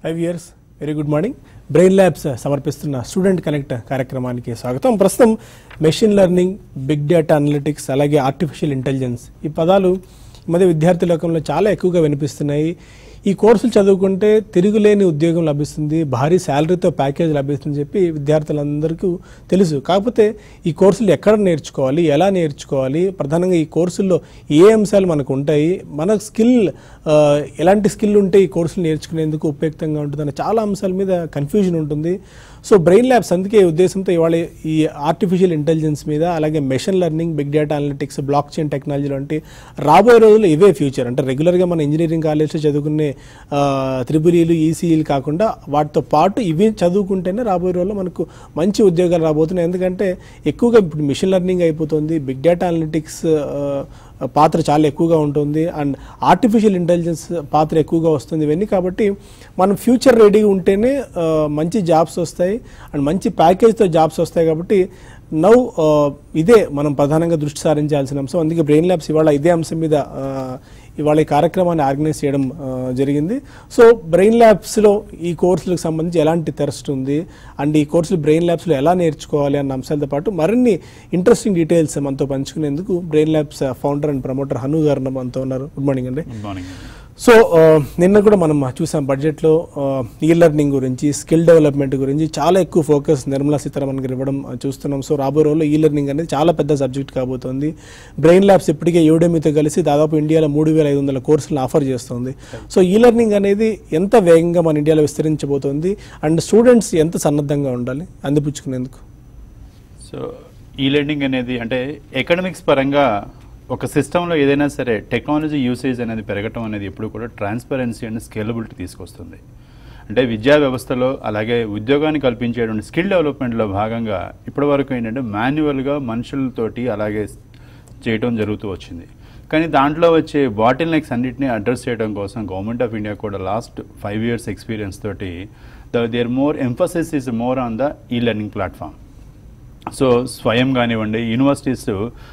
Five years very good morning brain labs సమర్పిస్తున్న student connect కార్యక్రమానికి స్వాగతం ప్రస్తుతం machine learning big data analytics అలాగే ఆర్టిఫిషియల్ ఇంటెలిజెన్స్ ఈ పదాలు ఈ మధ్య విద్యార్థి లోకంలో చాలా ఎక్కువగా వినిపిస్తున్నాయి ఈ కోర్సులు చదువుకుంటే తిరుగులేని ఉద్యోగం లభిస్తుంది భారీ శాలరీతో ప్యాకేజ్ లభిస్తుంది చెప్పి విద్యార్థులందరికీ తెలుసు కాకపోతే ఈ కోర్సులు ఎక్కడ నేర్చుకోవాలి ఎలా నేర్చుకోవాలి ప్రధానంగా ఈ కోర్సుల్లో ఏ అంశాలు మనకు ఉంటాయి మన స్కిల్ ఆ, ఎలాంటి స్కిల్ ఉంటే ఈ కోర్సులు నేర్చుకునేందుకు ఉపయుక్తంగా ఉంటుందన్న చాలా అంశాల మీద కన్ఫ్యూజన్ ఉంటుంది సో బ్రెయిన్ ల్యాబ్స్ అందుకే ఈ ఉద్దేశంతో ఇవాళ ఈ ఆర్టిఫిషియల్ ఇంటెలిజెన్స్ మీద అలాగే machine learning big data analytics blockchain technology వంటి రాబోయే రోజుల్లో ఇవే ఫ్యూచర్ అంటే రెగ్యులర్గా మన ఇంజనీరింగ్ కాలేజ్లో చదువుకునే త్రిబులీలు ఈసీఈలు కాకుండా వాటితో పాటు ఇవి చదువుకుంటేనే రాబోయే రోజుల్లో మనకు మంచి ఉద్యోగాలు రాబోతున్నాయి ఎందుకంటే ఎక్కువగా ఇప్పుడు మిషన్ లెర్నింగ్ అయిపోతుంది బిగ్ డేటా అనలిటిక్స్ పాత్ర చాలా ఎక్కువగా ఉంటుంది అండ్ ఆర్టిఫిషియల్ ఇంటెలిజెన్స్ పాత్ర ఎక్కువగా వస్తుంది ఇవన్నీ కాబట్టి మనం ఫ్యూచర్ రెడీ ఉంటేనే ఆ, మంచి జాబ్స్ వస్తాయి అండ్ మంచి ప్యాకేజ్తో జాబ్స్ వస్తాయి కాబట్టి నౌ ఇదే మనం ప్రధానంగా దృష్టి సారించాల్సిన అంశం అందుకే బ్రెయిన్ ల్యాబ్స్ ఇవాళ ఇదే అంశం మీద ఆ, ఇవాళ ఈ కార్యక్రమాన్ని ఆర్గనైజ్ చేయడం ఆ, జరిగింది సో బ్రెయిన్ ల్యాబ్స్లో ఈ కోర్సులకు సంబంధించి ఎలాంటి థెరస్ట్ ఉంది అండ్ ఈ కోర్సులు బ్రెయిన్ ల్యాబ్స్లో ఎలా నేర్చుకోవాలి అన్న అంశాలతో పాటు మరిన్ని ఇంట్రెస్టింగ్ డీటెయిల్స్ మనతో పంచుకునేందుకు brain labs founder and promoter Hanu గారు మనతో ఉన్నారు గుడ్ మార్నింగ్ అండి గుడ్ మార్నింగ్ సో ఆ, నిన్న కూడా మనం చూసాం బడ్జెట్లో ఈ లెర్నింగ్ గురించి స్కిల్ డెవలప్మెంట్ గురించి చాలా ఎక్కువ ఫోకస్ నిర్మలా సీతారామన్ గారు ఇవ్వడం ఆ, చూస్తున్నాం సో రాబోయే రోజుల్లో ఈ లెర్నింగ్ అనేది చాలా పెద్ద సబ్జెక్ట్ కాబోతోంది బ్రెయిన్ ల్యాబ్స్ ఇప్పటికే యూడెమీతో కలిసి దాదాపు ఇండియాలో మూడు వేల ఐదు వందల కోర్సులను ఆఫర్ చేస్తుంది సో ఈ లెర్నింగ్ అనేది ఎంత వేగంగా మన ఇండియాలో విస్తరించబోతోంది అండ్ స్టూడెంట్స్ ఎంత సన్నద్ధంగా ఉండాలి అందిపుచ్చుకునేందుకు సో ఈ లెర్నింగ్ అనేది అంటే ఎకడమిక్స్ పరంగా ఒక సిస్టంలో ఏదైనా సరే టెక్నాలజీ యూసేజ్ అనేది పెరగటం అనేది ఎప్పుడు కూడా ట్రాన్స్పరెన్సీ అండ్ స్కేలబిలిటీ తీసుకొస్తుంది అంటే విద్యా వ్యవస్థలో అలాగే ఉద్యోగాన్ని కల్పించేటువంటి స్కిల్ డెవలప్మెంట్లో భాగంగా ఇప్పటివరకు ఏంటంటే మాన్యువల్గా మనుషులతోటి అలాగే చేయటం జరుగుతూ వచ్చింది కానీ దాంట్లో వచ్చే బాటిల్ నెక్స్ అన్నింటినీ అడ్రస్ చేయడం కోసం గవర్నమెంట్ ఆఫ్ ఇండియా కూడా లాస్ట్ ఫైవ్ ఇయర్స్ ఎక్స్పీరియన్స్ తోటి the there more emphasis is more on the e learning platform so Swayam కానివ్వండి యూనివర్సిటీస్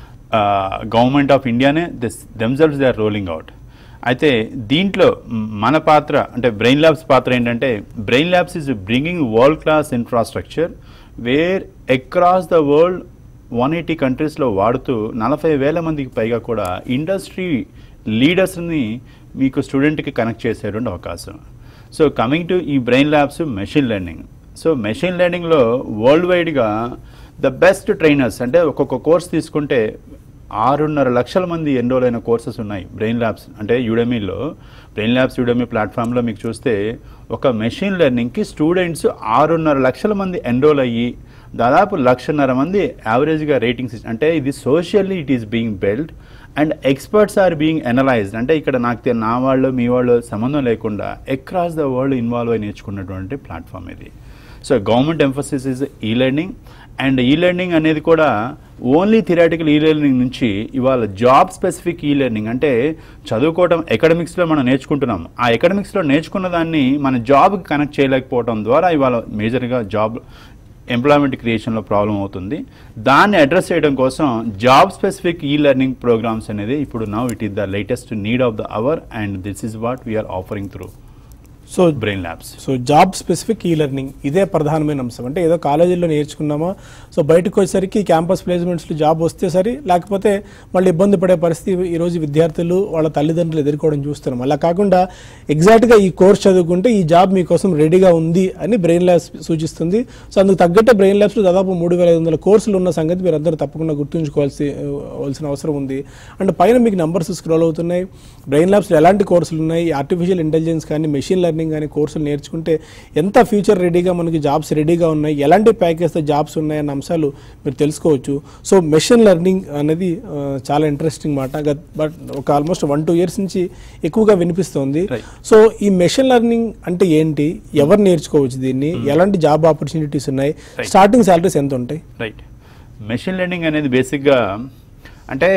గవర్నమెంట్ ఆఫ్ ఇండియానే this themselves they are rolling out అయితే దీంట్లో మ్, మన పాత్ర అంటే బ్రెయిన్ ల్యాబ్స్ పాత్ర ఏంటంటే brain labs is bringing world class infrastructure where across the world one eighty కంట్రీస్లో వాడుతూ నలభై వేల మందికి పైగా కూడా ఇండస్ట్రీ లీడర్స్ని మీకు స్టూడెంట్కి కనెక్ట్ చేసేటువంటి అవకాశం సో కమింగ్ టు ఈ brain labs machine learning so machine లెర్నింగ్లో వరల్డ్ వైడ్గా ద బెస్ట్ ట్రైనర్స్ అంటే ఒక్కొక్క కోర్స్ తీసుకుంటే ఆరున్నర లక్షల మంది ఎన్రోల్ అయిన కోర్సెస్ ఉన్నాయి బ్రెయిన్ ల్యాబ్స్ అంటే యూడమీలో బ్రెయిన్ ల్యాబ్స్ యూడమీ ప్లాట్ఫామ్లో మీకు చూస్తే ఒక మెషిన్ లెర్నింగ్కి స్టూడెంట్స్ ఆరున్నర లక్షల మంది ఎన్రోల్ అయ్యి దాదాపు లక్షన్నర మంది యావరేజ్గా రేటింగ్స్ ఇచ్చి- అంటే ఇది socially it is being belt and experts are being analysed అంటే ఇక్కడ నాకు తె- నా వాళ్ళు మీ వాళ్ళు సంబంధం లేకుండా అక్రాస్ ద వరల్డ్ ఇన్వాల్వ్ అయి నేర్చుకున్నటువంటి ప్లాట్ఫామ్ ఇది so government emphasis is e learning and e learning అనేది కూడా ఓన్లీ థిరాటికల్ ఈ లెర్నింగ్ నుంచి ఇవాళ జాబ్ స్పెసిఫిక్ ఈ లెర్నింగ్ అంటే చదువుకోవడం ఎకడమిక్స్లో మనం నేర్చుకుంటున్నాం ఆ ఎకడమిక్స్లో నేర్చుకున్న దాన్ని మన జాబ్కి కనెక్ట్ చేయలేకపోవడం ద్వారా ఇవాళ మేజర్గా జాబ్ ఎంప్లాయ్మెంట్ క్రియేషన్లో ప్రాబ్లం అవుతుంది దాన్ని అడ్రస్ చేయడం కోసం జాబ్ స్పెసిఫిక్ ఈ లెర్నింగ్ ప్రోగ్రామ్స్ అనేది ఇప్పుడు now it is the latest need of the hour and this is what we are offering through so brain labs so job specific ఈ లెర్నింగ్ ఇదే ప్రధానమైన అంశం అంటే ఏదో కాలేజీలో నేర్చుకున్నామా సో బయటకు వచ్చేసరికి క్యాంపస్ ప్లేస్మెంట్స్లో జాబ్ వస్తే సరి లేకపోతే మళ్ళీ ఇబ్బంది పడే పరిస్థితి ఈరోజు విద్యార్థులు వాళ్ళ తల్లిదండ్రులు ఎదుర్కోవడం చూస్తున్నాం అలా కాకుండా ఎగ్జాక్ట్గా ఈ కోర్స్ చదువుకుంటే ఈ జాబ్ మీకోసం రెడీగా ఉంది అని బ్రెయిన్ ల్యాబ్స్ సూచిస్తుంది సో అందుకు తగ్గట్టే బ్రెయిన్ ల్యాబ్స్లో దాదాపు మూడు వేల ఐదు వందల కోర్సులు ఉన్న సంగతి మీరు అందరూ తప్పకుండా గుర్తుంచుకోవాల్సి వలసిన అవసరం ఉంది అండ్ పైన మీకు నంబర్స్ స్క్రోల్ అవుతున్నాయి బ్రెయిన్ ల్యాబ్స్లో ఎలాంటి కోర్సులు ఉన్నాయి ఆర్టిఫిషియల్ ఇంటెలిజెన్స్ కానీ మెషిన్ లెర్నింగ్ కానీ కోర్సులు నేర్చుకుంటే ఎంత ఫ్యూచర్ రెడీగా మనకి జాబ్స్ రెడీగా ఉన్నాయి ఎలాంటి ప్యాకేజ్తో జాబ్స్ ఉన్నాయన్న అంశాలు మీరు తెలుసుకోవచ్చు సో మెషిన్ లెర్నింగ్ అనేది ఆ, చాలా ఇంట్రెస్టింగ్ మాట గత- బట్ ఒక ఆల్మోస్ట్ వన్ టూ ఇయర్స్ నుంచి ఎక్కువగా వినిపిస్తోంది Right. సో ఈ మెషిన్ లెర్నింగ్ అంటే ఏంటి ఎవరు నేర్చుకోవచ్చు దీన్ని ఎలాంటి జాబ్ ఆపర్చునిటీస్ ఉన్నాయి Right. స్టార్టింగ్ సాలరీస్ ఎంత ఉంటాయి రైట్ మెషిన్ లెర్నింగ్ అనేది బేసిక్గా అంటే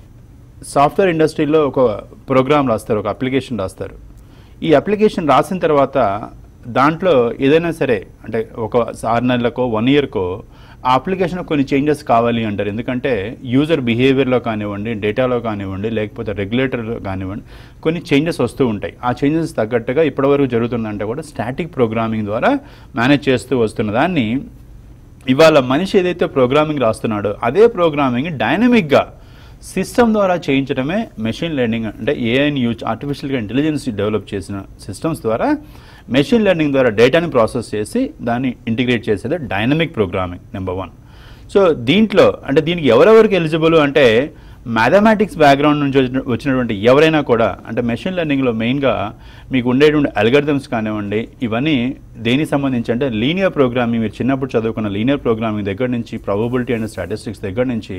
సాఫ్ట్వేర్ ఇండస్ట్రీలో ఒక ప్రోగ్రామ్ రాస్తారు ఒక అప్లికేషన్ రాస్తారు ఈ అప్లికేషన్ రాసిన తర్వాత దాంట్లో ఏదైనా సరే అంటే ఒక ఆరు నెలలకో వన్ ఇయర్కో ఆ అప్లికేషన్ కొన్ని చేంజెస్ కావాలి అంటారు ఎందుకంటే యూజర్ బిహేవియర్లో కానివ్వండి డేటాలో కానివ్వండి లేకపోతే రెగ్యులేటర్లో కానివ్వండి కొన్ని చేంజెస్ వస్తూ ఉంటాయి ఆ చేంజెస్ తగ్గట్టుగా ఇప్పటివరకు జరుగుతుందంటే కూడా స్టాటిక్ ప్రోగ్రామింగ్ ద్వారా మేనేజ్ చేస్తూ వస్తున్న దాన్ని ఇవాళ మనిషి ఏదైతే ప్రోగ్రామింగ్ రాస్తున్నాడో అదే ప్రోగ్రామింగ్ డైనమిక్గా సిస్టమ్ ద్వారా చేయించడమే మెషిన్ లెర్నింగ్ అంటే ఏఐని యూజ్ ఆర్టిఫిషియల్గా ఇంటెలిజెన్స్ డెవలప్ చేసిన సిస్టమ్స్ ద్వారా మెషిన్ లెర్నింగ్ ద్వారా డేటాని ప్రాసెస్ చేసి దాన్ని ఇంటిగ్రేట్ చేసేది dynamic programming number one so దీంట్లో అంటే దీనికి ఎవరెవరికి ఎలిజిబుల్ అంటే మ్యాథమెటిక్స్ బ్యాక్గ్రౌండ్ నుంచి వచ్చిన- వచ్చినటువంటి ఎవరైనా కూడా అంటే మెషిన్ లెర్నింగ్లో మెయిన్గా మీకు ఉండేటువంటి అల్గరిథమ్స్ కానివ్వండి ఇవన్నీ దేనికి సంబంధించి అంటే లీనియర్ ప్రోగ్రామింగ్ మీరు చిన్నప్పుడు చదువుకున్న లీనియర్ ప్రోగ్రామింగ్ దగ్గర నుంచి ప్రాబబిలిటీ అండ్ స్టాటిస్టిక్స్ దగ్గర నుంచి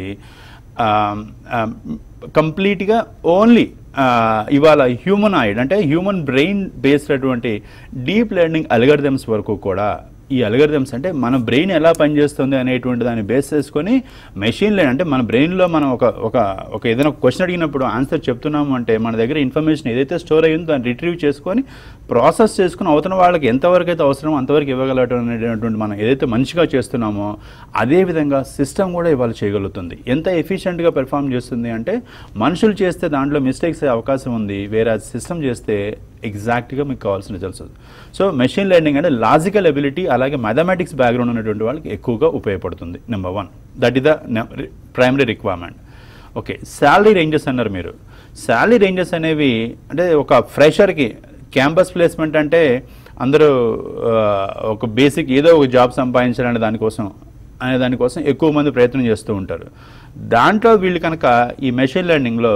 కంప్లీట్గా ఓన్లీ ఇవాళ హ్యూమనాయిడ్ అంటే హ్యూమన్ బ్రెయిన్ బేస్డ్ అటువంటి డీప్ లెర్నింగ్ అల్గరిథమ్స్ వరకు కూడా ఈ అల్గరిథమ్స్ అంటే మన బ్రెయిన్ ఎలా పనిచేస్తుంది అనేటువంటి దాన్ని బేస్ చేసుకొని మెషిన్ లెర్న్ అంటే మన బ్రెయిన్లో మనం ఒక ఒక ఒక ఏదైనా క్వశ్చన్ అడిగినప్పుడు ఆన్సర్ చెప్తున్నాము అంటే మన దగ్గర ఇన్ఫర్మేషన్ ఏదైతే స్టోర్ అయ్యిందో దాన్ని రిట్రీవ్ చేసుకొని ప్రాసెస్ చేసుకుని అవతల వాళ్ళకి ఎంతవరకు అయితే అవసరమో అంతవరకు ఇవ్వగలగడం అనేటువంటి మనం ఏదైతే మంచిగా చేస్తున్నామో అదే విధంగా సిస్టమ్ కూడా ఇవాళ చేయగలుగుతుంది ఎంత ఎఫిషియెంట్గా పెర్ఫామ్ చేస్తుంది అంటే మనుషులు చేస్తే దాంట్లో మిస్టేక్స్ అయ్యే అవకాశం ఉంది వేరే సిస్టమ్ చేస్తే ఎగ్జాక్ట్గా మీకు కావాల్సిన రిజల్ట్స్ సో మెషిన్ లెర్నింగ్ అంటే లాజికల్ ఎబిలిటీ అలాగే మ్యాథమెటిక్స్ బ్యాక్గ్రౌండ్ ఉన్నటువంటి వాళ్ళకి ఎక్కువగా ఉపయోగపడుతుంది number one that is the primary requirement okay salary ranges అన్నారు మీరు శాలరీ రేంజెస్ అనేవి అంటే ఒక ఫ్రెషర్కి క్యాంపస్ ప్లేస్మెంట్ అంటే అందరూ ఆ, ఒక బేసిక్ ఏదో ఒక జాబ్ సంపాదించాలనే దానికోసం అనే దానికోసం ఎక్కువ మంది ప్రయత్నం చేస్తూ ఉంటారు దాంట్లో వీళ్ళు కనుక ఈ మెషిన్ లెర్నింగ్లో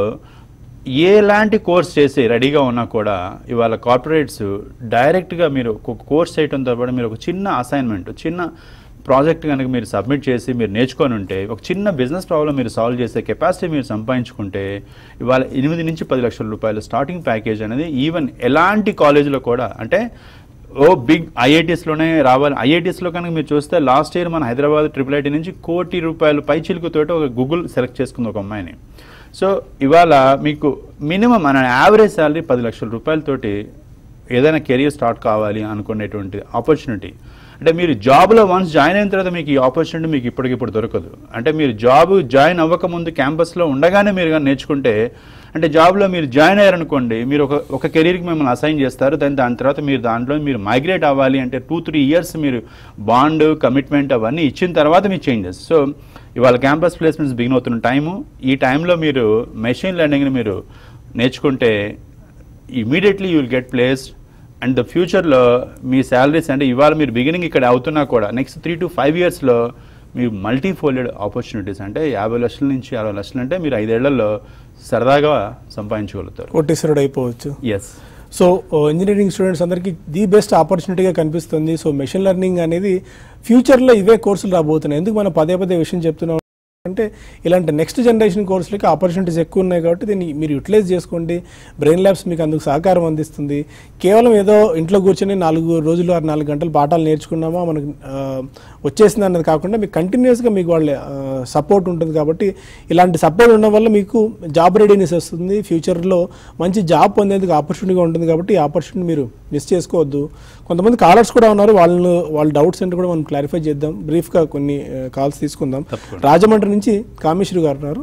ఎలాంటి కోర్స్ చేసి రెడీగా ఉన్నా కూడా ఇవాళ కార్పొరేట్స్ డైరెక్ట్గా మీరు ఒక కోర్స్ చేయడంతో పాటు మీరు ఒక చిన్న అసైన్మెంట్ చిన్న ప్రాజెక్ట్ కనుక మీరు సబ్మిట్ చేసి మీరు నేర్చుకొని ఉంటే ఒక చిన్న బిజినెస్ ప్రాబ్లం మీరు సాల్వ్ చేసే కెపాసిటీ మీరు సంపాదించుకుంటే ఇవాళ ఎనిమిది నుంచి పది లక్షల రూపాయలు స్టార్టింగ్ ప్యాకేజ్ అనేది ఈవెన్ ఎలాంటి కాలేజీలో కూడా అంటే ఓ బిగ్ ఐఐటీస్లోనే రావాలి ఐఐటీస్లో కనుక మీరు చూస్తే లాస్ట్ ఇయర్ మన హైదరాబాద్ ట్రిపుల్ ఐటీ నుంచి కోటి రూపాయలు పై చిలుకుతోటి ఒక గూగుల్ సెలెక్ట్ చేసుకుంది ఒక అమ్మాయిని సో ఇవాళ మీకు మినిమం మన యావరేజ్ శాలరీ పది లక్షల రూపాయలతోటి ఏదైనా కెరియర్ స్టార్ట్ కావాలి అనుకునేటువంటి ఆపర్చునిటీ అంటే మీరు జాబ్లో వన్స్ జాయిన్ అయిన తర్వాత మీకు ఈ ఆపర్చునిటీ మీకు ఇప్పటికిప్పుడు దొరకదు అంటే మీరు జాబ్ జాయిన్ అవ్వకముందు క్యాంపస్లో ఉండగానే మీరు కానీ నేర్చుకుంటే అంటే జాబ్లో మీరు జాయిన్ అయ్యారనుకోండి మీరు ఒక ఒక కెరీర్కి మిమ్మల్ని అసైన్ చేస్తారు దాని దాని తర్వాత మీరు దాంట్లో మీరు మైగ్రేట్ అవ్వాలి అంటే టూ త్రీ ఇయర్స్ మీరు బాండ్ కమిట్మెంట్ అవన్నీ ఇచ్చిన తర్వాత మీరు చేంజెస్ సో ఇవాళ క్యాంపస్ ప్లేస్మెంట్స్ బిగిన్ అవుతున్న టైము ఈ టైంలో మీరు మెషిన్ లెర్నింగ్ని మీరు నేర్చుకుంటే immediately you will get placed and the ఫ్యూచర్లో మీ శాలరీస్ అంటే ఇవాళ మీరు బిగినింగ్ ఇక్కడ అవుతున్నా కూడా నెక్స్ట్ త్రీ టు ఫైవ్ ఇయర్స్లో మీరు మల్టీ ఫోల్డెడ్ ఆపర్చునిటీస్ అంటే యాభై లక్షల నుంచి అరవై లక్షలు అంటే మీరు ఐదేళ్లలో సరదాగా సంపాదించగలుగుతారు కోటీశ్వరుడు అయిపోవచ్చు ఎస్ సో ఇంజనీరింగ్ స్టూడెంట్స్ అందరికీ ది బెస్ట్ ఆపర్చునిటీగా కనిపిస్తుంది సో మెషిన్ లెర్నింగ్ అనేది ఫ్యూచర్లో ఇవే కోర్సులు రాబోతున్నాయి ఎందుకు మనం పదే పదే విషయం చెప్తున్నాం అంటే ఇలాంటి నెక్స్ట్ జనరేషన్ కోర్సులకి ఆపర్చునిటీస్ ఎక్కువ ఉన్నాయి కాబట్టి దీన్ని మీరు యూటిలైజ్ చేసుకోండి బ్రెయిన్ ల్యాబ్స్ మీకు అందుకు సహకారం అందిస్తుంది కేవలం ఏదో ఇంట్లో కూర్చొని నాలుగు రోజులు ఆరు నాలుగు గంటలు పాఠాలు నేర్చుకున్నామా మనకు ఆ, వచ్చేసింది అన్నది కాకుండా మీకు కంటిన్యూస్గా మీకు వాళ్ళ సపోర్ట్ ఉంటుంది కాబట్టి ఇలాంటి సపోర్ట్ ఉండడం వల్ల మీకు జాబ్ రెడీనెస్ వస్తుంది ఫ్యూచర్లో మంచి జాబ్ పొందేందుకు ఆపర్చునిటీగా ఉంటుంది కాబట్టి ఈ ఆపర్చునిటీ మీరు మిస్ చేసుకోవద్దు కొంతమంది కాలర్స్ కూడా ఉన్నారు వాళ్ళు వాళ్ళ డౌట్స్ ఏంటో కూడా మనం క్లారిఫై చేద్దాం బ్రీఫ్గా కొన్ని కాల్స్ తీసుకుందాం తప్పకుండా. రాజమండ్రి నుంచి కామేశ్వరి గారు ఉన్నారు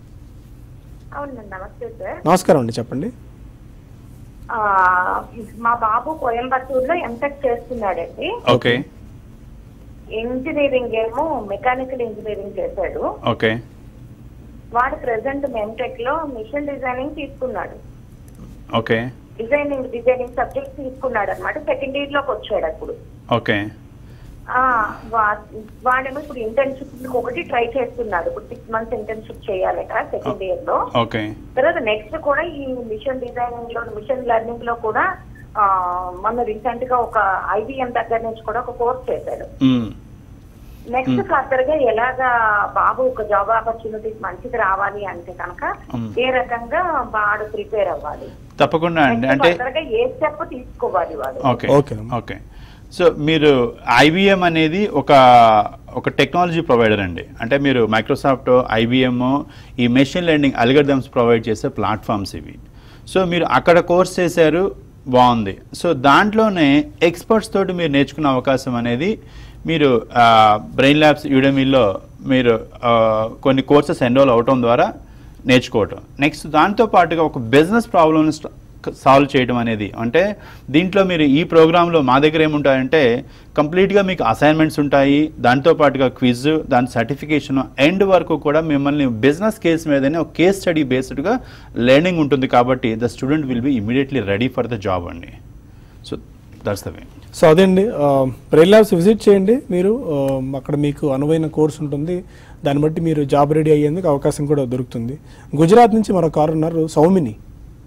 అవునండి నమస్తే సార్ నమస్కారం అండి చెప్పండి ఆ, మా బాబు కోయంబత్తూరులో ఎంటెక్ చేస్తున్నాడండి ఓకే ఇంజనీరింగ్ ఏమో మెకానికల్ ఇంజనీరింగ్ చేశాడు ఓకే వాడు ప్రెసెంట్ ఎంటెక్ లో మిషన్ డిజైనింగ్ తీసుకున్నాడు ఓకే డిజైనింగ్ డిజైనింగ్ సబ్జెక్ట్ తీసుకున్నాడు అనమాట సెకండ్ ఇయర్ లోకి వచ్చాడు అప్పుడు ఓకే ఆ, వా- వాడేమో ఇప్పుడు ఇంటర్న్షిప్ ఒకటి ట్రై చేస్తున్నాడు ఇప్పుడు సిక్స్ మంత్స్ ఇంటర్న్షిప్ చేయాలట సెకండ్ ఇయర్ లో ఓకే తర్వాత నెక్స్ట్ కూడా ఈ మిషన్ డిజైనింగ్ లో మిషన్ లెర్నింగ్ లో కూడా ఆ, మొన్న రీసెంట్ గా ఒక ఐబిఎం దగ్గర నుంచి కూడా ఒక కోర్స్ చేశాడు మ్మ్. నెక్స్ట్ ఫర్దర్ గా ఎలాగా బాబు ఒక జాబ్ ఆపర్చునిటీస్ మంచిది రావాలి అంటే కనుక మ్మ్. ఏ రకంగా వాడు ప్రిపేర్ అవ్వాలి తప్పకుండా అండి నెక్స్ట్ అంటే ఫర్దర్ గా ఏ స్టెప్ తీసుకోవాలి వాడు ఓకే ఓకే. ఓకే సో మీరు ఐబిఎం అనేది ఒక ఒక టెక్నాలజీ ప్రొవైడర్ అండి అంటే మీరు మైక్రోసాఫ్ట్ ఐబిఎం ఈ మెషిన్ లెర్నింగ్ అల్గరిథమ్స్ ప్రొవైడ్ చేసే ప్లాట్ఫామ్స్ ఇవి సో మీరు అక్కడ కోర్స్ చేశారు బాగుంది సో దాంట్లోనే ఎక్స్పర్ట్స్ తోటి మీరు నేర్చుకునే అవకాశం అనేది మీరు బ్రెయిన్ ల్యాబ్స్ యూడమీలో మీరు ఆ, కొన్ని కోర్సెస్ ఎన్రోల్ అవటం ద్వారా నేర్చుకోవటం నెక్స్ట్ దాంతో పాటుగా ఒక బిజినెస్ ప్రాబ్లమ్ సాల్వ్ చేయడం అనేది అంటే దీంట్లో మీరు ఈ ప్రోగ్రాంలో మా దగ్గర ఏముంటాయంటే కంప్లీట్గా మీకు అసైన్మెంట్స్ ఉంటాయి దాంతో పాటుగా క్విజ్ దాని సర్టిఫికేషన్ ఎండ్ వరకు కూడా మిమ్మల్ని బిజినెస్ కేస్ మీదనే ఒక కేస్ స్టడీ బేస్డ్గా లెర్నింగ్ ఉంటుంది కాబట్టి the student will be immediately ready for the job అండి so that's the way so అదండి బ్రెయిన్ ల్యాబ్స్ విజిట్ చేయండి మీరు ఆ, అక్కడ మీకు అనువైన కోర్స్ ఉంటుంది దాన్ని బట్టి మీరు జాబ్ రెడీ అయ్యేందుకు అవకాశం కూడా దొరుకుతుంది గుజరాత్ నుంచి మరో కారు ఉన్నారు సౌమిని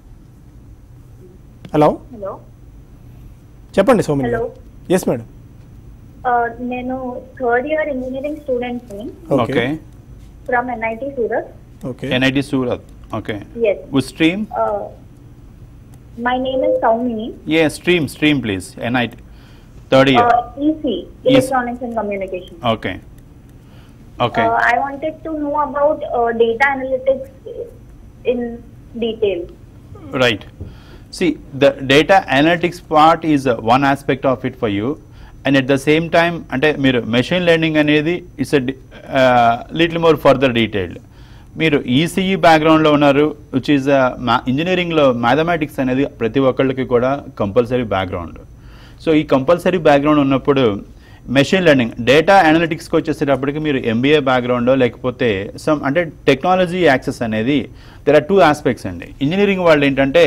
హలో హలో చెప్పండి సౌమిని Hello. ఎస్ మేడం ఆ, నేను థర్డ్ ఇయర్ ఇంజనీరింగ్ స్టూడెంట్ ని okay okay from NIT Surat okay NIT Surat okay yes with stream my name is Soumini ఏ stream stream please NIT third year EC electronics and communication okay okay I wanted to know about data analytics in detail Right. See, the data analytics part is uh, one aspect of it for you. And at the same time, అంటే మీరు machine learning అనేది it's little more further detailed మీరు ECE బ్యాక్గ్రౌండ్లో ఉన్నారు which is ఇంజనీరింగ్లో mathematics అనేది ప్రతి ఒక్కళ్ళకి కూడా కంపల్సరీ బ్యాక్గ్రౌండ్ సో ఈ కంపల్సరీ బ్యాక్గ్రౌండ్ ఉన్నప్పుడు మెషిన్ లెర్నింగ్ డేటా అనలిటిక్స్కి వచ్చేసేటప్పటికి మీరు ఎంబీఏ బ్యాక్గ్రౌండ్ లేకపోతే సమ్ అంటే టెక్నాలజీ యాక్సెస్ అనేది దెర్ ఆర్ టూ ఆస్పెక్ట్స్ అండి ఇంజనీరింగ్ వాళ్ళు ఏంటంటే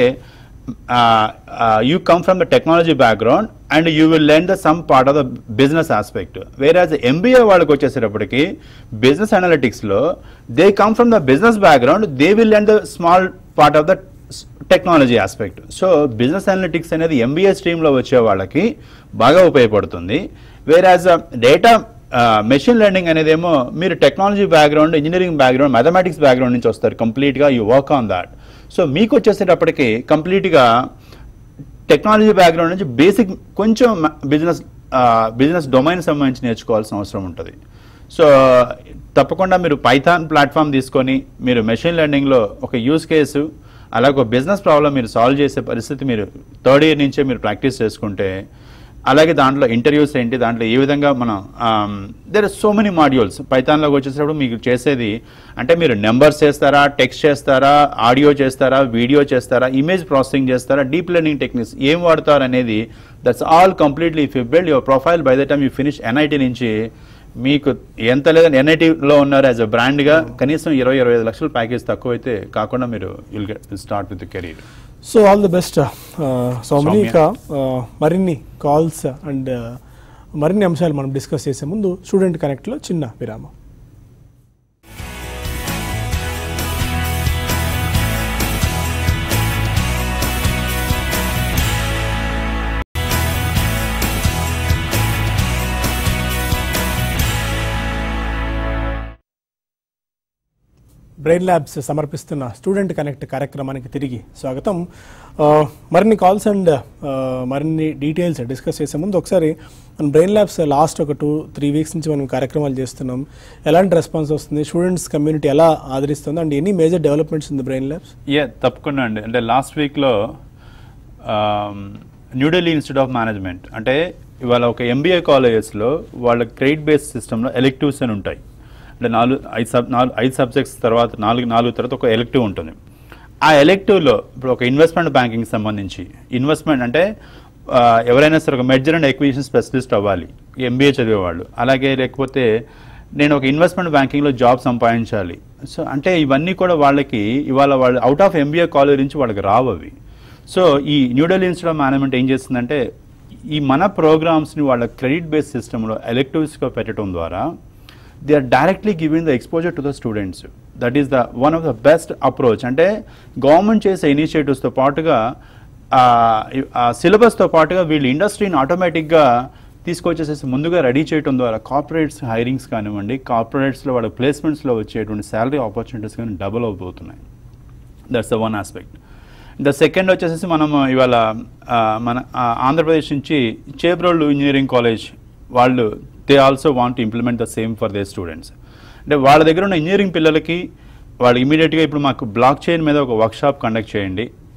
you come from the technology background and you will learn the some part of the business aspect whereas MBA వాళ్ళకి వచ్చేసేటప్పటికి బిజినెస్ అనలిటిక్స్లో they come from the business background they will learn the small part of the technology aspect so business analytics అనేది MBA స్ట్రీమ్లో వచ్చే వాళ్ళకి బాగా ఉపయోగపడుతుంది whereas data machine learning అనేదేమో మీరు technology background engineering background mathematics background నుంచి వస్తారు కంప్లీట్గా you work on that so మీకు వచ్చేసేటప్పటికి కంప్లీట్గా టెక్నాలజీ బ్యాక్గ్రౌండ్ నుంచి బేసిక్ కొంచెం బిజినెస్ బిజినెస్ డొమైన్ సంబంధించి నేర్చుకోవాల్సిన అవసరం ఉంటుంది సో తప్పకుండా మీరు పైథాన్ ప్లాట్ఫామ్ తీసుకొని మీరు మెషిన్ లెర్నింగ్లో ఒక యూస్ కేసు అలాగే ఒక బిజినెస్ ప్రాబ్లం మీరు సాల్వ్ చేసే పరిస్థితి మీరు థర్డ్ ఇయర్ నుంచే మీరు ప్రాక్టీస్ చేసుకుంటే అలాగే దాంట్లో ఇంటర్వ్యూస్ ఏంటి దాంట్లో ఏ విధంగా మనం there are so many modules పైథాన్లోకి వచ్చేటప్పుడు మీకు చేసేది అంటే మీరు నెంబర్స్ చేస్తారా టెక్స్ట్ చేస్తారా ఆడియో చేస్తారా వీడియో చేస్తారా ఇమేజ్ ప్రాసెసింగ్ చేస్తారా డీప్ లెర్నింగ్ టెక్నిక్స్ ఏం వాడతారు అనేది that's all completely if you build your profile by the time you finish NIT నుంచి మీకు ఎంత లేదని ఎన్ఐటీలో ఉన్నారు యాజ్ అ బ్రాండ్గా కనీసం ఇరవై ఇరవై ఐదు లక్షల ప్యాకేజ్ తక్కువ అయితే కాకుండా మీరు will get start with career so all the best Soumini Soumya. ఇక ఆ, మరిన్ని కాల్స్ అండ్ మరిన్ని అంశాలు మనం డిస్కస్ చేసే ముందు స్టూడెంట్ కనెక్ట్లో చిన్న విరామం బ్రెయిన్ ల్యాబ్స్ సమర్పిస్తున్న స్టూడెంట్ కనెక్ట్ కార్యక్రమానికి తిరిగి స్వాగతం ఆ, మరిన్ని కాల్స్ అండ్ ఆ, మరిన్ని డీటెయిల్స్ డిస్కస్ చేసే ముందు ఒకసారి మన బ్రెయిన్ ల్యాబ్స్ లాస్ట్ ఒక టూ త్రీ వీక్స్ నుంచి మనం కార్యక్రమాలు చేస్తున్నాం ఎలాంటి రెస్పాన్స్ వస్తుంది స్టూడెంట్స్ కమ్యూనిటీ ఎలా ఆదరిస్తుంది అండ్ ఎనీ మేజర్ డెవలప్మెంట్స్ ఉంది బ్రెయిన్ ల్యాబ్స్ యా తప్పకుండా అండి అంటే లాస్ట్ వీక్లో న్యూఢిల్లీ ఇన్స్టిట్యూట్ ఆఫ్ మేనేజ్మెంట్ అంటే ఇవాళ ఒక ఎంబీఏ కాలేజెస్లో వాళ్ళ క్రెడిట్ బేస్డ్ సిస్టంలో ఎలెక్టివ్స్ అని ఉంటాయి అంటే నాలుగు ఐదు సబ్ నాలుగు ఐదు సబ్జెక్ట్స్ తర్వాత నాలుగు నాలుగు తర్వాత ఒక ఎలెక్టివ్ ఉంటుంది ఆ ఎలెక్టివ్లో ఇప్పుడు ఒక ఇన్వెస్ట్మెంట్ బ్యాంకింగ్ సంబంధించి ఇన్వెస్ట్మెంట్ అంటే ఆ, ఎవరైనా సరే ఒక మెర్జర్ అండ్ ఎక్విజిషన్ స్పెషలిస్ట్ అవ్వాలి ఎంబీఏ చదివేవాళ్ళు అలాగే లేకపోతే నేను ఒక ఇన్వెస్ట్మెంట్ బ్యాంకింగ్లో జాబ్ సంపాదించాలి సో అంటే ఇవన్నీ కూడా వాళ్ళకి ఇవాళ వాళ్ళు అవుట్ ఆఫ్ ఎంబీఏ కాలేజ్ నుంచి వాళ్ళకి రావు అవి సో ఈ న్యూఢిల్లీ ఇన్స్టిట్యూట్ ఆఫ్ మేనేజ్మెంట్ ఏం చేస్తుందంటే ఈ మన ప్రోగ్రామ్స్ని వాళ్ళ క్రెడిట్ బేస్డ్ సిస్టంలో ఎలెక్టివ్స్గా పెట్టడం ద్వారా they are directly giving the exposure to the students that is the one of the best approach అంటే గవర్నమెంట్ చేసే ఇనిషియేటివ్స్తో పాటుగా ఆ సిలబస్తో పాటుగా వీళ్ళు ఇండస్ట్రీని ఆటోమేటిక్గా తీసుకొచ్చేసేసి ముందుగా రెడీ చేయడం ద్వారా కార్పొరేట్స్ హైరింగ్స్ కానివ్వండి కార్పొరేట్స్లో వాళ్ళ ప్లేస్మెంట్స్లో వచ్చేటువంటి శాలరీ ఆపర్చునిటీస్ కానీ డబుల్ అవుతున్నాయి that's the one aspect the second వచ్చేసి మనం ఇవాళ ఆ, మన ఆ, ఆంధ్రప్రదేశ్ నుంచి చేబ్రోళ్ళు ఇంజనీరింగ్ కాలేజ్ వాళ్ళు they also want implement the same for they students అంటే వాళ్ళ దగ్గర ఉన్న ఇంజనీరింగ్ పిల్లలకి వాళ్ళు ఇమీడియట్గా ఇప్పుడు మాకు బ్లాక్ చైన్ మీద ఒక వర్క్షాప్ కండక్ట్ చేయండి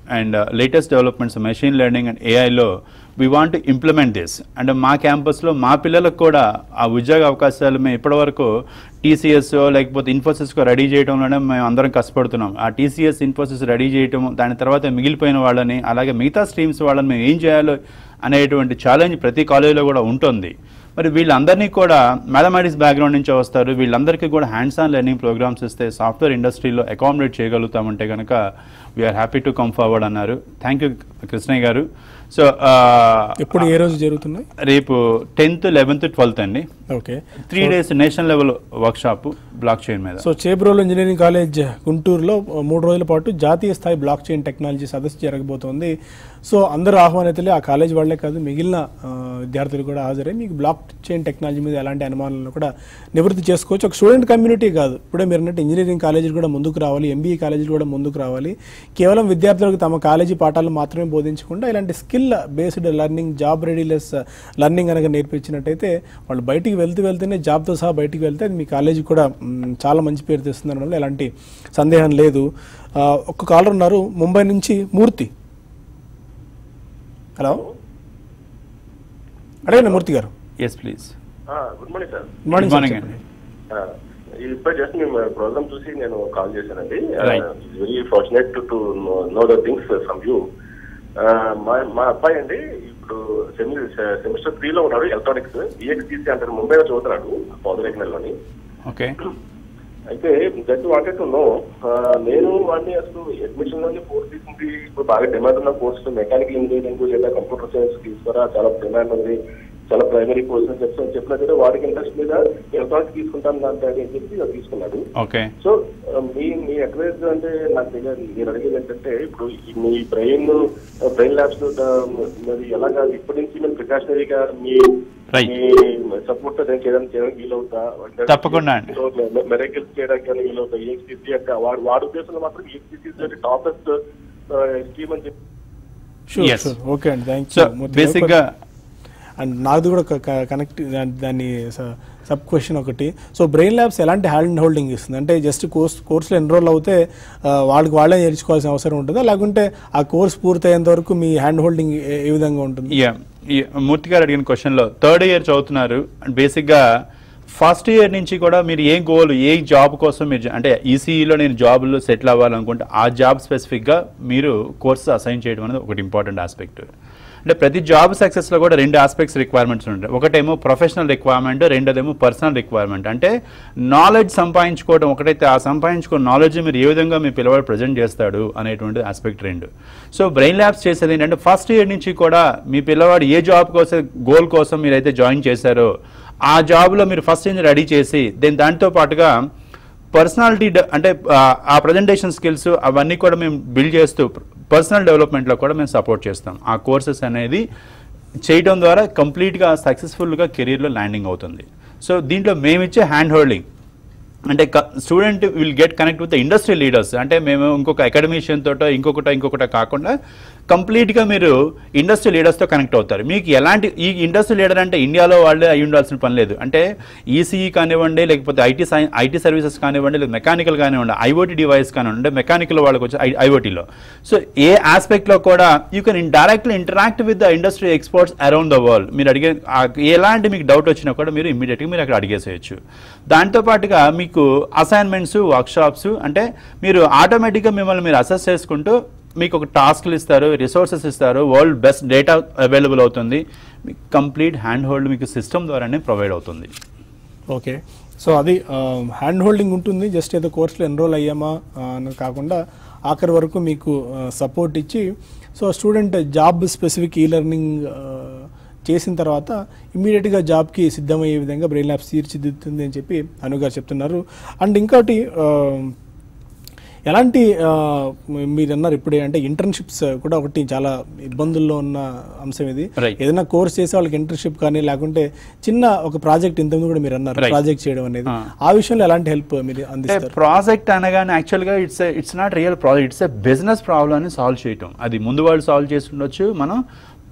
and latest developments machine learning and ఏఐలో we want implement this and మా క్యాంపస్లో మా పిల్లలకు కూడా ఆ ఉద్యోగ అవకాశాలు మేము ఇప్పటివరకు టీసీఎస్ లేకపోతే ఇన్ఫోసిస్కో రెడీ చేయడంలోనే మేము అందరం కష్టపడుతున్నాం ఆ టీసీఎస్ ఇన్ఫోసిస్ రెడీ చేయటం దాని తర్వాత మిగిలిపోయిన వాళ్ళని అలాగే మిగతా స్ట్రీమ్స్ వాళ్ళని మేము ఏం చేయాలో అనేటువంటి ఛాలెంజ్ ప్రతి కాలేజీలో కూడా ఉంటుంది మరి వీళ్ళందరినీ కూడా మ్యాథమెటిక్స్ బ్యాక్గ్రౌండ్ నుంచి వస్తారు వీళ్ళందరికీ కూడా హ్యాండ్స్ ఆన్ లెర్నింగ్ ప్రోగ్రామ్స్ ఇస్తే సాఫ్ట్వేర్ ఇండస్ట్రీలో అకామిడేట్ చేయగలుగుతామంటే కనుక we are happy to come forward అన్నారు thank you Krishnaiah garu so ఎప్పుడు ఏ రోజు జరుగుతున్నాయి రేపు టెన్త్ లెవెన్త్ ట్వెల్త్ అండి okay three days national level workshop blockchain మీద సో చేబ్రోల్ ఇంజనీరింగ్ కాలేజ్ గుంటూరులో మూడు రోజుల పాటు జాతీయ స్థాయి బ్లాక్ చైన్ టెక్నాలజీ సదస్సు జరగబోతోంది సో అందరూ ఆహ్వానితులే ఆ కాలేజ్ వాళ్ళే కాదు మిగిలిన ఆ, విద్యార్థులు కూడా హాజరై మీకు బ్లాక్ చైన్ టెక్నాలజీ మీద ఎలాంటి అనుమానాలను కూడా నివృత్తి చేసుకోవచ్చు ఒక స్టూడెంట్ కమ్యూనిటీ కాదు ఇప్పుడే మీరు అన్నట్టు ఇంజనీరింగ్ కాలేజీలు కూడా ముందుకు రావాలి ఎంబీఏ కాలేజీలు కూడా ముందుకు రావాలి కేవలం విద్యార్థులకు తమ కాలేజీ పాఠాలు మాత్రమే బోధించకుండా ఇలాంటి skill based learning job readiness learning అనగా నేర్పించినట్టయితే వాళ్ళు బయటికి వెళ్తూ వెళ్తేనే జాబ్తో సహా బయటికి వెళ్తే అది మీ కాలేజీ కూడా మ్, చాలా మంచి పేరు తెస్తుంది అనడంలో ఎలాంటి సందేహం లేదు ఆ, ఒక్క కాలర్ ఉన్నారు ముంబై నుంచి మూర్తి హలో అడగండి Murthy garu yes please good morning sir good morning Good morning sir అండి. ఇప్పుడు జస్ట్ మేము ప్రోగ్రామ్ చూసి నేను కాల్ చేశానండి Right. Very fortunate to know the things from you మా మా అబ్బాయి అండి ఇప్పుడు సెమి సెమిస్టర్ త్రీ లో ఉన్నాడు ఎలక్ట్రానిక్స్ ఈఎక్స్టీసీ అంటారు ముంబైలో చదువుతున్నాడు పౌదరేఖనలోని ఓకే అయితే జస్ట్ వాంటెడ్ టు నో నేను వాడిని అసలు అడ్మిషన్ లోని కోర్స్ తీసుకుంది ఇప్పుడు బాగా డిమాండ్ ఉన్న కోర్సు మెకానికల్ ఇంజనీరింగ్ లేదా కంప్యూటర్ సైన్స్ తీసుకురా చాలా డిమాండ్ ఉంది చాలా ప్రైమరీ కోర్స్ అని చెప్పి చెప్పినట్టు వాడికి ఇంట్రెస్ట్ మీద ఎలక్ట్రానిక్స్ తీసుకుంటాను దాంట్లో అని చెప్పి అది తీసుకున్నాడు ఓకే సో ఆ, మీ మీ అడ్వైజ్ అంటే నాకు తెలియదు మీరు అడిగేది ఏంటంటే ఇప్పుడు ఈ మీ బ్రెయిన్ బ్రెయిన్ ల్యాబ్స్ మరి ఎలాగా ఇప్పటి నుంచి మేము ప్రికాషనరీగా మీ Right. మీ సపోర్ట్ దానికి ఏదైనా చేయడానికి వీలవుతా తప్పకుండా అండి. మెరకిల్స్ చేయడానికి కానీ వీలవుతా ఈఎక్స్టీసీ అంటే వాడు వాడి ఉద్దేశంలో మాత్రం ఈఎక్స్టీసీ టాపెస్ట్ స్కీమ్ అని చెప్పి షూర్ Yes. షూర్ ఓకే అండి థ్యాంక్ సో యూ బేసిక్గా అండ్ నాది కూడా ఒక కనెక్ట్ దాన్ని సబ్ క్వశ్చన్ ఒకటి సో బ్రెయిన్ ల్యాబ్స్ ఎలాంటి హ్యాండ్ హోల్డింగ్ ఇస్తుంది అంటే జస్ట్ కోర్స్ కోర్సులో ఎన్రోల్ అవుతే ఆ, వాళ్ళకి వాళ్ళే నేర్చుకోవాల్సిన అవసరం ఉంటుందా లేకుంటే ఆ కోర్స్ పూర్తయ్యేంత వరకు మీ హ్యాండ్ హోల్డింగ్ ఏ ఏ విధంగా ఉంటుంది యా ఈ మూర్తి గారు అడిగిన క్వశ్చన్లో థర్డ్ ఇయర్ చదువుతున్నారు అండ్ బేసిక్గా ఫస్ట్ ఇయర్ నుంచి కూడా మీరు ఏ గోల్ ఏ జాబ్ కోసం మీరు జా- అంటే ఈసీఈలో నేను జాబ్లో సెటిల్ అవ్వాలనుకుంటే ఆ జాబ్ స్పెసిఫిక్గా మీరు కోర్సు అసైన్ చేయడం అనేది ఒకటి ఇంపార్టెంట్ ఆస్పెక్ట్ అంటే ప్రతి జాబ్ సక్సెస్లో కూడా రెండు ఆస్పెక్ట్స్ రిక్వైర్మెంట్స్ ఉంటాయి ఒకటేమో ప్రొఫెషనల్ రిక్వైర్మెంట్ రెండోదేమో పర్సనల్ రిక్వైర్మెంట్ అంటే నాలెడ్జ్ సంపాదించుకోవడం ఒకటైతే ఆ సంపాదించుకున్న నాలెడ్జ్ మీరు ఏ విధంగా మీ పిల్లవాడు ప్రజెంట్ చేస్తాడు అనేటువంటి ఆస్పెక్ట్ రెండు సో బ్రెయిన్ ల్యాబ్స్ చేసేది ఏంటంటే ఫస్ట్ ఇయర్ నుంచి కూడా మీ పిల్లవాడు ఏ జాబ్ కోసం గోల్ కోసం మీరైతే జాయిన్ చేశారో ఆ జాబ్లో మీరు ఫస్ట్ ఇయర్ రెడీ చేసి దెన్ దాంతో పాటుగా పర్సనాలిటీ అంటే ఆ, ఆ ప్రజెంటేషన్ స్కిల్స్ అవన్నీ కూడా మేము బిల్డ్ చేస్తూ పర్సనల్ డెవలప్మెంట్లో కూడా మేము సపోర్ట్ చేస్తాం ఆ కోర్సెస్ అనేది చేయడం ద్వారా కంప్లీట్గా సక్సెస్ఫుల్గా కెరీర్లో ల్యాండింగ్ అవుతుంది సో దీంట్లో మేమిచ్చే హ్యాండ్ హోల్డింగ్ అంటే student will get connect with the industry leaders అంటే మేము ఇంకొక అకాడమిషియన్ తోటో ఇంకొకట ఇంకొకట కాకుండా కంప్లీట్గా మీరు ఇండస్ట్రీ లీడర్స్తో కనెక్ట్ అవుతారు మీకు ఎలాంటి ఈ ఇండస్ట్రీ లీడర్ అంటే ఇండియాలో వాళ్ళే అయి ఉండాల్సిన పని లేదు అంటే ఈసీఈ కానివ్వండి లేకపోతే ఐటీ సై ఐటీ సర్వీసెస్ కానివ్వండి లేదా మెకానికల్ కానివ్వండి ఐఓటీ డివైస్ కానివ్వండి అంటే మెకానికల్ వాళ్ళకి వచ్చి ఐఓటీలో సో ఏ ఆస్పెక్ట్లో కూడా you can directly interact with the industry experts around the world మీరు అడిగే ఆ- ఎలాంటి మీకు డౌట్ వచ్చినా కూడా మీరు ఇమ్మీడియట్గా మీరు అక్కడ అడిగేసేయచ్చు దాంతో పాటుగా మీకు అసైన్మెంట్స్ వర్క్షాప్స్ అంటే మీరు ఆటోమేటిక్గా మిమ్మల్ని మీరు అసెస్ చేసుకుంటూ మీకు ఒక టాస్క్లు ఇస్తారు రిసోర్సెస్ ఇస్తారు వరల్డ్ బెస్ట్ డేటా అవైలబుల్ అవుతుంది మీకు కంప్లీట్ హ్యాండ్ హోల్డ్ మీకు సిస్టమ్ ద్వారానే ప్రొవైడ్ అవుతుంది ఓకే సో అది హ్యాండ్ హోల్డింగ్ ఉంటుంది జస్ట్ ఏదో కోర్సులో ఎన్రోల్ అయ్యామా ఆ, అని కాకుండా ఆఖరి వరకు మీకు సపోర్ట్ ఇచ్చి సో స్టూడెంట్ జాబ్ స్పెసిఫిక్ ఈ లెర్నింగ్ చేసిన తర్వాత ఇమీడియట్గా జాబ్కి సిద్ధమయ్యే విధంగా బ్రెయిన్ ల్యాబ్స్ తీర్చిదిద్దుతుంది అని చెప్పి అనుగారు చెప్తున్నారు అండ్ ఇంకోటి ఆ, ఎలాంటి ఆ, మీరు అన్నారు ఇప్పుడే అంటే ఇంటర్న్షిప్స్ కూడా ఒకటి చాలా ఇబ్బందుల్లో ఉన్న అంశం ఇది Right. ఏదైనా కోర్స్ చేసే వాళ్ళకి ఇంటర్న్షిప్ కానీ లేకుంటే చిన్న ఒక ప్రాజెక్ట్ ఇంతకుముందు కూడా మీరు అన్నారు Right. ప్రాజెక్ట్ చేయడం అనేది ఆ. ఆ విషయంలో ఎలాంటి హెల్ప్ మీరు అంటే అందిస్తారు ప్రాజెక్ట్ అనగానే యాక్చువల్గా it's it's not real project it's a business ప్రాబ్లమ్ని సాల్వ్ చేయటం అది ముందు వాళ్ళు సాల్వ్ చేసి ఉండొచ్చు మనం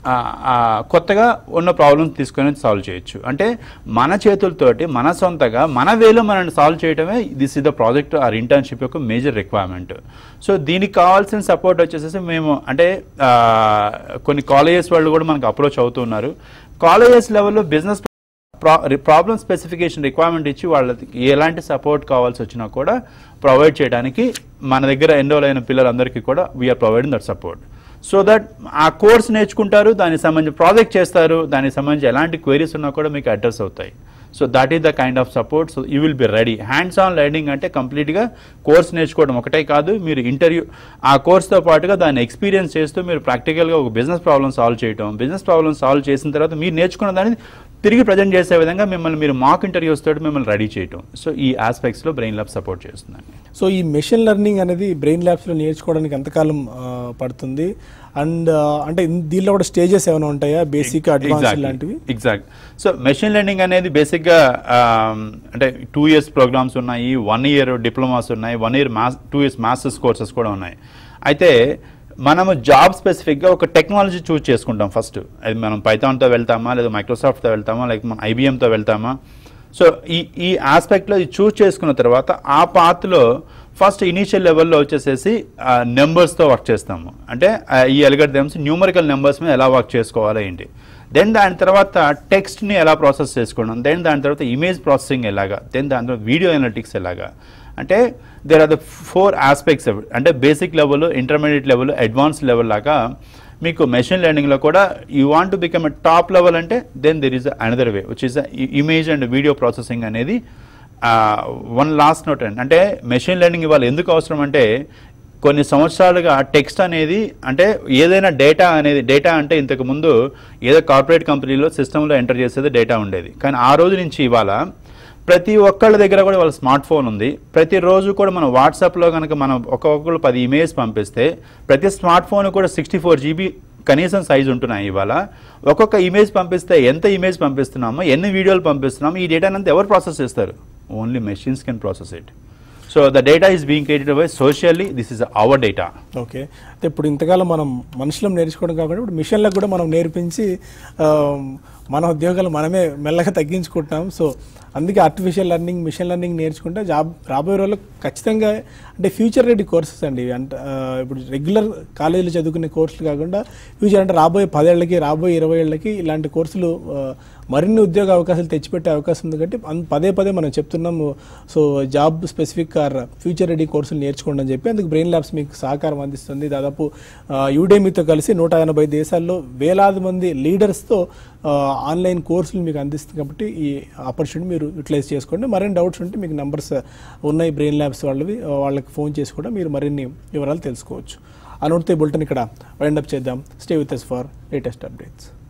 ఆ, ఆ, కొత్తగా ఉన్న ప్రాబ్లమ్స్ తీసుకొని సాల్వ్ చేయొచ్చు అంటే మన చేతులతోటి మన సొంతగా మన వేలో మనం సాల్వ్ చేయడమే this is the project or internship యొక్క మేజర్ రిక్వైర్మెంట్ సో దీనికి కావాల్సిన సపోర్ట్ వచ్చేసేసి మేము అంటే ఆ, కొన్ని కాలేజెస్ వాళ్ళు కూడా మనకు అప్రోచ్ అవుతున్నారు కాలేజెస్ లెవెల్లో బిజినెస్ ప్రాబ్లమ్ స్పెసిఫికేషన్ రిక్వైర్మెంట్ ఇచ్చి వాళ్ళకి ఎలాంటి సపోర్ట్ కావాల్సి వచ్చినా కూడా ప్రొవైడ్ చేయడానికి మన దగ్గర ఎన్రోల్ అయిన పిల్లలందరికీ కూడా we are providing that support so that ఆ కోర్స్ నేర్చుకుంటారు దానికి సంబంధించి ప్రాజెక్ట్ చేస్తారు దానికి సంబంధించి ఎలాంటి క్వైరీస్ ఉన్నా కూడా మీకు అడ్రస్ అవుతాయి so that is the kind of support so you will be ready hands on learning అంటే కంప్లీట్గా కోర్స్ నేర్చుకోవడం ఒకటే కాదు మీరు ఇంటర్వ్యూ ఆ కోర్స్తో పాటుగా దాన్ని ఎక్స్పీరియన్స్ చేస్తూ మీరు ప్రాక్టికల్గా ఒక బిజినెస్ ప్రాబ్లమ్ సాల్వ్ చేయడం బిజినెస్ ప్రాబ్లమ్ సాల్వ్ చేసిన తర్వాత మీరు నేర్చుకున్న దాన్ని తిరిగి ప్రజెంట్ చేసే విధంగా మిమ్మల్ని మీరు మాక్ ఇంటర్వ్యూస్ తోటి మిమ్మల్ని రెడీ చేయటం సో ఈ ఆస్పెక్ట్స్లో బ్రెయిన్ ల్యాబ్ సపోర్ట్ చేస్తుందండి సో ఈ మెషిన్ లెర్నింగ్ అనేది బ్రెయిన్ ల్యాబ్స్లో నేర్చుకోవడానికి ఎంతకాలం ఆ, పడుతుంది అండ్ అంటే ఇన్- దీనిలో కూడా స్టేజెస్ ఏమైనా ఉంటాయా బేసిక్ అడ్వాన్స్ లాంటివి ఎగ్జాక్ట్ సో మెషిన్ లెర్నింగ్ అనేది బేసిక్గా అంటే టూ ఇయర్స్ ప్రోగ్రామ్స్ ఉన్నాయి వన్ ఇయర్ డిప్లొమాస్ ఉన్నాయి వన్ ఇయర్ మాస్ టూ ఇయర్స్ మాస్టర్స్ కోర్సెస్ కూడా ఉన్నాయి అయితే మనము జాబ్ స్పెసిఫిక్గా ఒక టెక్నాలజీ చూస్ చేసుకుంటాం ఫస్ట్ అది మనం పైథాన్తో వెళ్తామా లేదా మైక్రోసాఫ్ట్తో వెళ్తామా లేక మన ఐబిఎంతో వెళ్తామా సో ఈ ఈ ఆస్పెక్ట్లో ఇది చూస్ చేసుకున్న తర్వాత ఆ పాత్లో ఫస్ట్ ఇనీషియల్ లెవెల్లో వచ్చేసేసి నెంబర్స్తో వర్క్ చేస్తాము అంటే ఆ, ఈ ఎల్గడ్దమ్స్ న్యూమరికల్ నెంబర్స్ మీద ఎలా వర్క్ చేసుకోవాలో ఏంటి దెన్ దాని తర్వాత టెక్స్ట్ని ఎలా ప్రాసెస్ చేసుకోవడం దెన్ దాని తర్వాత ఇమేజ్ ప్రాసెసింగ్ ఎలాగా దెన్ దాని తర్వాత వీడియో అనలిటిక్స్ ఎలాగా అంటే there are the four aspects అంటే basic level intermediate level advance level లాగా మీకు మెషిన్ లెర్నింగ్లో కూడా you want to become a top level అంటే then there is another way which is image and video processing అనేది one last note అండి అంటే machine learning ఇవాళ ఎందుకు అవసరం అంటే కొన్ని సంవత్సరాలుగా టెక్స్ట్ అనేది అంటే ఏదైనా డేటా అనేది డేటా అంటే ఇంతకు ముందు ఏదో కార్పొరేట్ కంపెనీలో సిస్టంలో ఎంటర్ చేసేది డేటా ఉండేది కానీ ఆ రోజు నుంచి ఇవాళ ప్రతి ఒక్కళ్ళ దగ్గర కూడా వాళ్ళ స్మార్ట్ ఫోన్ ఉంది ప్రతిరోజు కూడా మనం వాట్సాప్లో కనుక మనం ఒక్కొక్కరు పది ఇమేజ్ పంపిస్తే ప్రతి స్మార్ట్ ఫోన్ కూడా సిక్స్టీ ఫోర్ జీబీ కనీసం సైజ్ ఉంటున్నాయి ఇవాళ ఒక్కొక్క ఇమేజ్ పంపిస్తే ఎంత ఇమేజ్ పంపిస్తున్నామో ఎన్ని వీడియోలు పంపిస్తున్నామో ఈ డేటాని అంతా ఎవరు ప్రాసెస్ చేస్తారు only machines can process it so the data is being created by socially this is our data okay అయితే ఇప్పుడు ఇంతకాలం మనం మనుషులం నేర్చుకోవడం కాకుండా ఇప్పుడు మిషన్లకు కూడా మనం నేర్పించి ఆ, మన ఉద్యోగాలు మనమే మెల్లగా తగ్గించుకుంటున్నాం సో అందుకే ఆర్టిఫిషియల్ లెర్నింగ్ మిషన్ లెర్నింగ్ నేర్చుకుంటే జాబ్ రాబోయే రోజుల్లో ఖచ్చితంగా అంటే ఫ్యూచర్ రెడీ కోర్సెస్ అండి ఇవి. అంటే ఆ, ఇప్పుడు రెగ్యులర్ కాలేజీలో చదువుకునే కోర్సులు కాకుండా ఫ్యూచర్ అంటే రాబోయే పదేళ్ళకి రాబోయే ఇరవై ఏళ్ళకి ఇలాంటి కోర్సులు ఆ, మరిన్ని ఉద్యోగ అవకాశాలు తెచ్చిపెట్టే అవకాశం ఉంది కాబట్టి అన్- పదే పదే మనం చెప్తున్నాము so job specific or future ready కోర్సులు నేర్చుకోండి అని చెప్పి అందుకు బ్రెయిన్ ల్యాబ్స్ మీకు సహకారం అందిస్తుంది దాదాపు యూడేమీతో కలిసి నూట ఎనభై దేశాల్లో వేలాది మంది లీడర్స్తో ఆన్లైన్ కోర్సులు మీకు అందిస్తుంది కాబట్టి ఈ ఆపర్చునిటీ మీరు యూటిలైజ్ చేసుకోండి మరిన్ని డౌట్స్ ఉంటే మీకు నంబర్స్ ఉన్నాయి బ్రెయిన్ ల్యాబ్స్ వాళ్ళవి ఆ, వాళ్ళకి ఫోన్ చేసి కూడా మీరు మరిన్ని వివరాలు తెలుసుకోవచ్చు అనుడితే బులెటిన్ ఇక్కడ వైండప్ చేద్దాం stay with us for latest updates